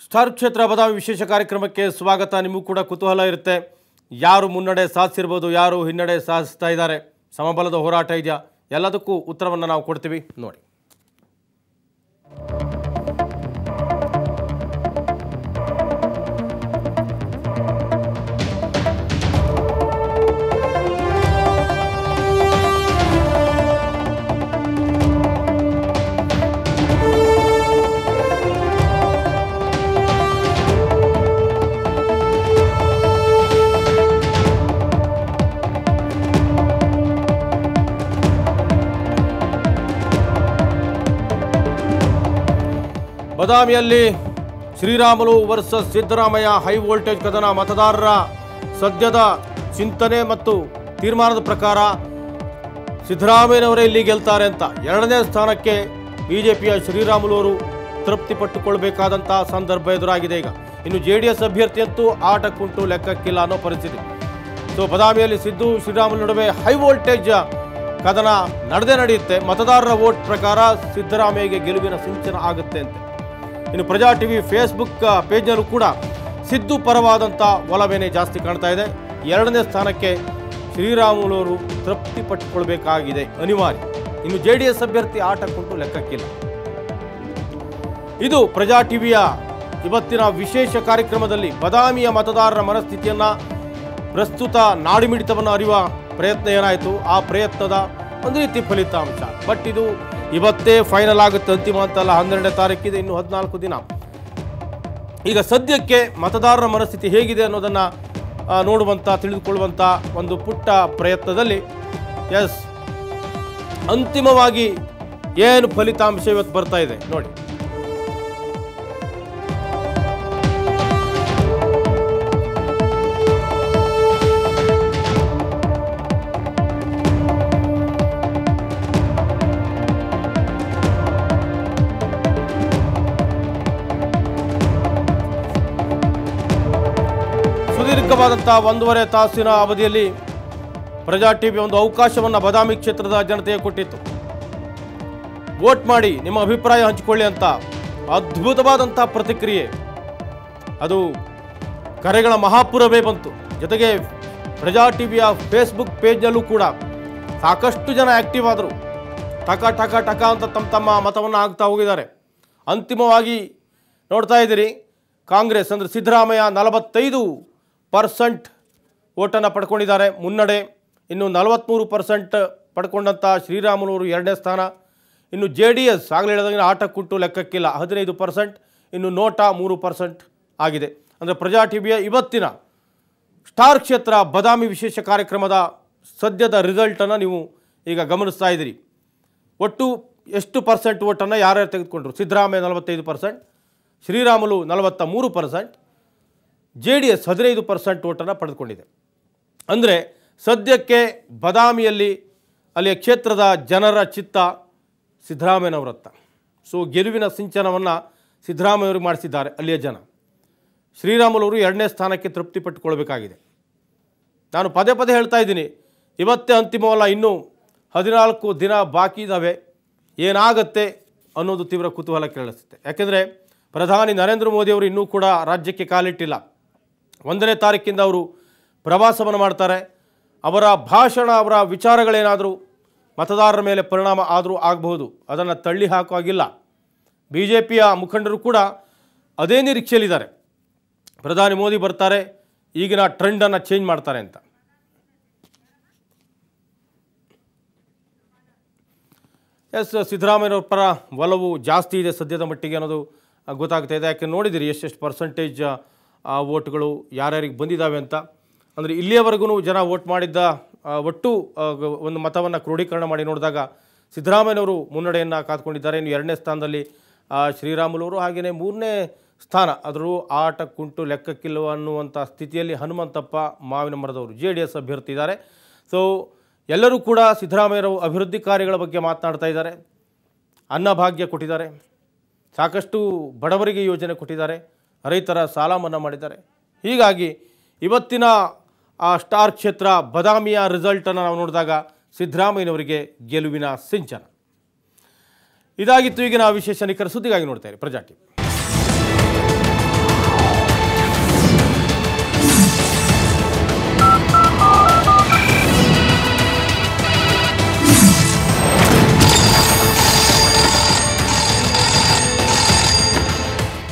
star ಕ್ಷೇತ್ರ ಬದಾಮಿ ವಿಶೇಷ ಕಾರ್ಯಕ್ರಮಕ್ಕೆ ಸ್ವಾಗತ ನಿಮಗೂ ಕೂಡ ಕುತೂಹಲ ಇರುತ್ತೆ ಯಾರು ಮುನ್ನಡೆ ಸಾಧಿಸಿರ್ಬೋದು ಯಾರು ಹಿನ್ನಡೆ ಸಾಧಿಸ್ತಾ ಇದ್ದಾರೆ ಸಮಬಲದ ಹೋರಾಟ ಇದೆಯಾ ಎಲ್ಲದಕ್ಕೂ ಉತ್ತರವನ್ನು ನಾವು ಕೊಡ್ತೀವಿ ನೋಡಿ ಬದಾಮಿಯಲ್ಲಿ Sriramulu versus Siddaramaiah high voltage ಕದನ ಮತದಾರರ ಸದ್ಯದ ಚಿಂತನೆ ಮತ್ತು ತೀರ್ಮಾನದ ಪ್ರಕಾರ ಸಿದ್ದರಾಮಯ್ಯನವರೇ ಇಲ್ಲಿ ಗೆಲ್ತಾರೆ ಅಂತ ಎರಡನೇ ಸ್ಥಾನಕ್ಕೆ ಬಿಜೆಪಿಯ ಶ್ರೀರಾಮುಲು ಅವರು ತೃಪ್ತಿ ಪಟ್ಟುಕೊಳ್ಬೇಕಾದಂಥ ಸಂದರ್ಭ ಎದುರಾಗಿದೆ ಈಗ ಇನ್ನು ಜೆ ಡಿ ಎಸ್ ಅಭ್ಯರ್ಥಿ ಅಂತೂ ಆಟಕ್ಕುಂಟು ಲೆಕ್ಕಕ್ಕಿಲ್ಲ ಅನ್ನೋ ಪರಿಸ್ಥಿತಿ ಸೊ ಬದಾಮಿಯಲ್ಲಿ ಸಿದ್ದು ಶ್ರೀರಾಮುಲು ನಡುವೆ ಹೈ ವೋಲ್ಟೇಜ್ ಕದನ ನಡೆದೇ ನಡೆಯುತ್ತೆ ಮತದಾರರ ವೋಟ್ ಪ್ರಕಾರ ಸಿದ್ದರಾಮಯ್ಯಗೆ ಗೆಲುವಿನ ಸಿಂಚನ ಆಗುತ್ತೆ ಅಂತ ಇನ್ನು ಪ್ರಜಾ ಟಿವಿ ಫೇಸ್ಬುಕ್ ಪೇಜ್ನಲ್ಲೂ ಕೂಡ ಸಿದ್ದು ಪರವಾದಂಥ ಒಲವೇನೆ ಜಾಸ್ತಿ ಕಾಣ್ತಾ ಇದೆ ಎರಡನೇ ಸ್ಥಾನಕ್ಕೆ ಶ್ರೀರಾಮುಲು ಅವರು ತೃಪ್ತಿ ಪಟ್ಟುಕೊಳ್ಬೇಕಾಗಿದೆ ಅನಿವಾರ್ಯ ಇನ್ನು ಜೆ ಡಿ ಎಸ್ ಅಭ್ಯರ್ಥಿ ಆಟಕ್ಕುಂಟು ಲೆಕ್ಕಕ್ಕಿಲ್ಲ ಇದು ಪ್ರಜಾ ಟಿವಿಯ ಇವತ್ತಿನ ವಿಶೇಷ ಕಾರ್ಯಕ್ರಮದಲ್ಲಿ ಬದಾಮಿಯ ಮತದಾರರ ಮನಸ್ಥಿತಿಯನ್ನ ಪ್ರಸ್ತುತ ನಾಡಿಮಿಡಿತವನ್ನು ಅರಿಯುವ ಪ್ರಯತ್ನ ಏನಾಯಿತು ಆ ಪ್ರಯತ್ನದ ಒಂದು ರೀತಿ ಫಲಿತಾಂಶ ಬಟ್ ಇದು ಇವತ್ತೇ ಫೈನಲ್ ಆಗುತ್ತೆ ಅಂತಿಮ ಅಂತಲ್ಲ ಹನ್ನೆರಡನೇ ತಾರೀಕಿದೆ ಇನ್ನು ಹದಿನಾಲ್ಕು ದಿನ ಈಗ ಸದ್ಯಕ್ಕೆ ಮತದಾರರ ಮನಸ್ಥಿತಿ ಹೇಗಿದೆ ಅನ್ನೋದನ್ನು ನೋಡುವಂಥ ತಿಳಿದುಕೊಳ್ಳುವಂಥ ಒಂದು ಪುಟ್ಟ ಪ್ರಯತ್ನದಲ್ಲಿ ಎಸ್ ಅಂತಿಮವಾಗಿ ಏನು ಫಲಿತಾಂಶ ಇವತ್ತು ಬರ್ತಾ ಇದೆ ನೋಡಿ ಸುದೀರ್ಘವಾದಂಥ ಒಂದೂವರೆ ತಾಸಿನ ಅವಧಿಯಲ್ಲಿ ಪ್ರಜಾ ಟಿವಿ ಒಂದು ಅವಕಾಶವನ್ನು ಬದಾಮಿ ಕ್ಷೇತ್ರದ ಜನತೆಗೆ ಕೊಟ್ಟಿತ್ತು ವೋಟ್ ಮಾಡಿ ನಿಮ್ಮ ಅಭಿಪ್ರಾಯ ಹಂಚಿಕೊಳ್ಳಿ ಅಂತ ಅದ್ಭುತವಾದಂಥ ಪ್ರತಿಕ್ರಿಯೆ ಅದು ಕರೆಗಳ ಮಹಾಪುರವೇ ಬಂತು ಜೊತೆಗೆ ಪ್ರಜಾ ಟಿವಿಯ ಫೇಸ್ಬುಕ್ ಪೇಜ್ನಲ್ಲೂ ಕೂಡ ಸಾಕಷ್ಟು ಜನ ಆ್ಯಕ್ಟಿವ್ ಆದರು ಟಕ ಟಕ ಟಕ ಅಂತ ತಮ್ಮ ತಮ್ಮ ಮತವನ್ನು ಹಾಕ್ತಾ ಹೋಗಿದ್ದಾರೆ ಅಂತಿಮವಾಗಿ ನೋಡ್ತಾ ಇದ್ದೀರಿ ಕಾಂಗ್ರೆಸ್ ಅಂದರೆ ಸಿದ್ದರಾಮಯ್ಯ ನಲವತ್ತೈದು ಪರ್ಸೆಂಟ್ ಓಟನ್ನು ಪಡ್ಕೊಂಡಿದ್ದಾರೆ ಮುನ್ನಡೆ ಇನ್ನು ನಲವತ್ತ್ಮೂರು ಪರ್ಸೆಂಟ್ ಪಡ್ಕೊಂಡಂಥ ಶ್ರೀರಾಮುಲವರು ಎರಡನೇ ಸ್ಥಾನ ಇನ್ನು ಜೆ ಡಿ ಎಸ್ ಆಗಲೇ ಹೇಳಿದಂಗೆ ಆಟಕ್ಕುಂಟು ಲೆಕ್ಕಕ್ಕಿಲ್ಲ ಹದಿನೈದು ಪರ್ಸೆಂಟ್ ಇನ್ನು ನೋಟಾ ಮೂರು ಪರ್ಸೆಂಟ್ ಆಗಿದೆ ಅಂದರೆ ಪ್ರಜಾ ಟಿವಿಯ ಇವತ್ತಿನ ಸ್ಟಾರ್ ಕ್ಷೇತ್ರ ಬದಾಮಿ ವಿಶೇಷ ಕಾರ್ಯಕ್ರಮದ ಸದ್ಯದ ರಿಸಲ್ಟನ್ನು ನೀವು ಈಗ ಗಮನಿಸ್ತಾ ಇದ್ದೀರಿ ಒಟ್ಟು ಎಷ್ಟು ಪರ್ಸೆಂಟ್ ಓಟನ್ನು ಯಾರ್ಯಾರು ತೆಗೆದುಕೊಂಡ್ರು ಸಿದ್ದರಾಮಯ್ಯ ನಲವತ್ತೈದು ಪರ್ಸೆಂಟ್ ಶ್ರೀರಾಮುಲು ನಲವತ್ತ ಮೂರು ಪರ್ಸೆಂಟ್ ಜೆ ಡಿ ಎಸ್ ಹದಿನೈದು ಪರ್ಸೆಂಟ್ ಓಟನ್ನು ಪಡೆದುಕೊಂಡಿದೆ ಅಂದರೆ ಸದ್ಯಕ್ಕೆ ಬದಾಮಿಯಲ್ಲಿ ಅಲ್ಲಿಯ ಕ್ಷೇತ್ರದ ಜನರ ಚಿತ್ತ ಸಿದ್ದರಾಮಯ್ಯನವರತ್ತ ಸೊ ಗೆಲುವಿನ ಸಿಂಚನವನ್ನು ಸಿದ್ದರಾಮಯ್ಯವರು ಮಾಡಿಸಿದ್ದಾರೆ ಅಲ್ಲಿಯ ಜನ ಶ್ರೀರಾಮುಲವರು ಎರಡನೇ ಸ್ಥಾನಕ್ಕೆ ತೃಪ್ತಿ ಪಟ್ಟುಕೊಳ್ಬೇಕಾಗಿದೆ ನಾನು ಪದೇ ಪದೇ ಹೇಳ್ತಾ ಇದ್ದೀನಿ ಇವತ್ತೇ ಅಂತಿಮವಲ್ಲ ಇನ್ನೂ ಹದಿನಾಲ್ಕು ದಿನ ಬಾಕಿ ಇದ್ದಾವೆ ಏನಾಗತ್ತೆ ಅನ್ನೋದು ತೀವ್ರ ಕುತೂಹಲ ಕೇಳಿಸುತ್ತೆ ಯಾಕೆಂದರೆ ಪ್ರಧಾನಿ ನರೇಂದ್ರ ಮೋದಿಯವರು ಇನ್ನೂ ಕೂಡ ರಾಜ್ಯಕ್ಕೆ ಕಾಲಿಟ್ಟಿಲ್ಲ ಒಂದನೇ ತಾರೀಕಿಂದ ಅವರು ಪ್ರವಾಸವನ್ನು ಮಾಡ್ತಾರೆ ಅವರ ಭಾಷಣ ಅವರ ವಿಚಾರಗಳೇನಾದರೂ ಮತದಾರರ ಮೇಲೆ ಪರಿಣಾಮ ಆದರೂ ಆಗಬಹುದು ಅದನ್ನು ತಳ್ಳಿ ಹಾಕುವಾಗಿಲ್ಲ ಬಿ ಜೆ ಪಿಯ ಮುಖಂಡರು ಕೂಡ ಅದೇ ನಿರೀಕ್ಷೆಯಲ್ಲಿದ್ದಾರೆ ಪ್ರಧಾನಿ ಮೋದಿ ಬರ್ತಾರೆ ಈಗಿನ ಟ್ರೆಂಡನ್ನು ಚೇಂಜ್ ಮಾಡ್ತಾರೆ ಅಂತ ಎಸ್ ಸಿದ್ದರಾಮಯ್ಯವ್ರ ಪರ ಒಲವು ಜಾಸ್ತಿ ಇದೆ ಸದ್ಯದ ಮಟ್ಟಿಗೆ ಅನ್ನೋದು ಆ, ಗೊತ್ತಾಗ್ತಾ ಇದೆ ಯಾಕೆ ನೋಡಿದಿರಿ ಎಷ್ಟೆಷ್ಟು ಪರ್ಸೆಂಟೇಜ್ ವೋಟ್ಗಳು ಯಾರ್ಯಾರಿಗೆ ಬಂದಿದ್ದಾವೆ ಅಂತ ಅಂದರೆ ಇಲ್ಲಿಯವರೆಗೂ ಜನ ವೋಟ್ ಮಾಡಿದ್ದ ಆ, ಒಟ್ಟು ಆ, ಗ- ಒಂದು ಮತವನ್ನು ಕ್ರೋಢೀಕರಣ ಮಾಡಿ ನೋಡಿದಾಗ ಸಿದ್ದರಾಮಯ್ಯನವರು ಮುನ್ನಡೆಯನ್ನು ಕಾದ್ಕೊಂಡಿದ್ದಾರೆ ಇನ್ನು ಎರಡನೇ ಸ್ಥಾನದಲ್ಲಿ ಆ, ಶ್ರೀರಾಮುಲವರು ಹಾಗೆಯೇ ಮೂರನೇ ಸ್ಥಾನ ಆದರೂ ಆಟಕ್ಕುಂಟು ಲೆಕ್ಕಕ್ಕಿಲ್ಲ ಅನ್ನುವಂಥ ಸ್ಥಿತಿಯಲ್ಲಿ ಹನುಮಂತಪ್ಪ ಮಾವಿನ ಮರದವರು ಜೆ ಡಿ ಎಸ್ ಅಭ್ಯರ್ಥಿ ಇದ್ದಾರೆ ಸೊ ಎಲ್ಲರೂ ಕೂಡ ಸಿದ್ದರಾಮಯ್ಯರವರು ಅಭಿವೃದ್ಧಿ ಕಾರ್ಯಗಳ ಬಗ್ಗೆ ಮಾತನಾಡ್ತಾ ಇದ್ದಾರೆ ಅನ್ನಭಾಗ್ಯ ಕೊಟ್ಟಿದ್ದಾರೆ ಸಾಕಷ್ಟು ಬಡವರಿಗೆ ಯೋಜನೆ ಕೊಟ್ಟಿದ್ದಾರೆ ರೈತರ ಸಾಲ ಮನ್ನಾ ಮಾಡಿದ್ದಾರೆ ಹೀಗಾಗಿ ಇವತ್ತಿನ ಆ ಸ್ಟಾರ್ ಕ್ಷೇತ್ರ ಬದಾಮಿಯ ರಿಸಲ್ಟನ್ನು ನಾವು ನೋಡಿದಾಗ ಸಿದ್ದರಾಮಯ್ಯನವರಿಗೆ ಗೆಲುವಿನ ಸಿಂಚನ ಇದಾಗಿತ್ತು ಈಗಿನ ವಿಶೇಷ ನಿಖರ ಸುದ್ದಿಗಾಗಿ ನೋಡ್ತಾ ಇರಿ ಪ್ರಜಾ ಟಿವಿ